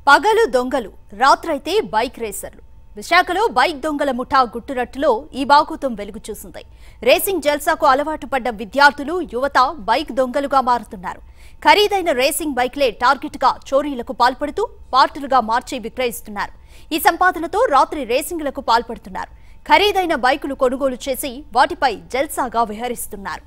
పగలు దొంగలు రాత్రైతే బైక్ రేసర్లు విశాఖలో బైక్ దొంగల ముఠా గుట్టురట్టులో ఈ బాగుతం వెలుగు చూసింది రేసింగ్ జల్సాకు అలవాటు పడ్డ విద్యార్థులు యువత బైక్ దొంగలుగా మారుతున్నారు ఖరీదైన రేసింగ్ బైక్లే టార్గెట్ గా చోరీలకు పాల్పడుతూ పార్టులుగా మార్చి విక్రయిస్తున్నారు ఈ సంపాదనతో రాత్రి రేసింగ్లకు పాల్పడుతున్నారు ఖరీదైన బైకులు కొనుగోలు చేసి వాటిపై జల్సాగా విహరిస్తున్నారు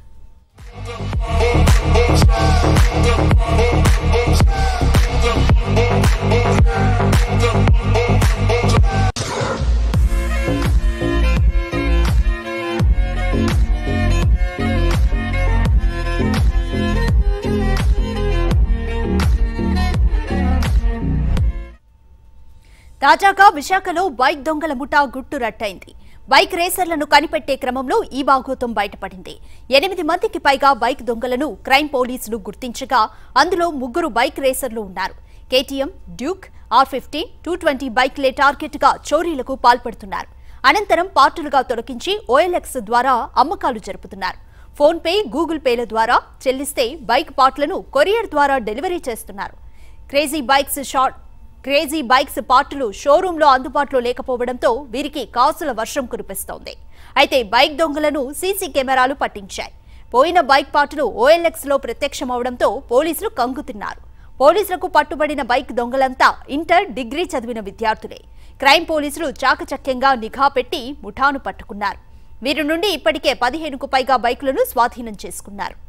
తాజాగా విశాఖలో బైక్ దొంగల ముఠా గుట్టు రట్టయింది బైక్ రేసర్లను కనిపెట్టే క్రమంలో ఈ బాగోతం బయటపడింది ఎనిమిది మందికి పైగా బైక్ దొంగలను క్రైమ్ పోలీసులు గుర్తించగా అందులో ముగ్గురు బైక్ రేసర్లు ఉన్నారు KTM Duke R fifteen two twenty బైక్లే టార్గెట్ గా చోరీలకు పాల్పడుతున్నారు అనంతరం పార్టులుగా తొలగించి ఓఎల్ఎక్స్ ద్వారా అమ్మకాలు జరుపుతున్నారు ఫోన్ పే గూగుల్ పేల ద్వారా చెల్లిస్తే బైక్ పార్ట్లను కొరియర్ ద్వారా డెలివరీ చేస్తున్నారు crazy bikes short crazy bikes పార్టులు షోరూంలో అందుబాటులో లేకపోవడంతో వీరికి కాసుల వర్షం కురిపిస్తోంది అయితే బైక్ దొంగలను సీసీ కెమెరాలు పట్టించాయి పోయిన బైక్ పార్టులు ఓఎల్ఎక్స్ లో ప్రత్యక్షమవడంతో పోలీసులు కంగుతిన్నారు పోలీసులకు పట్టుబడిన బైక్ దొంగలంతా ఇంటర్ డిగ్రీ చదివిన విద్యార్థులే క్రైమ్ పోలీసులు చాకచక్యంగా నిఘా పెట్టి ముఠాను పట్టుకున్నారు వీరి నుండి ఇప్పటికే పదిహేనుకు పైగా బైకులను స్వాధీనం చేసుకున్నారు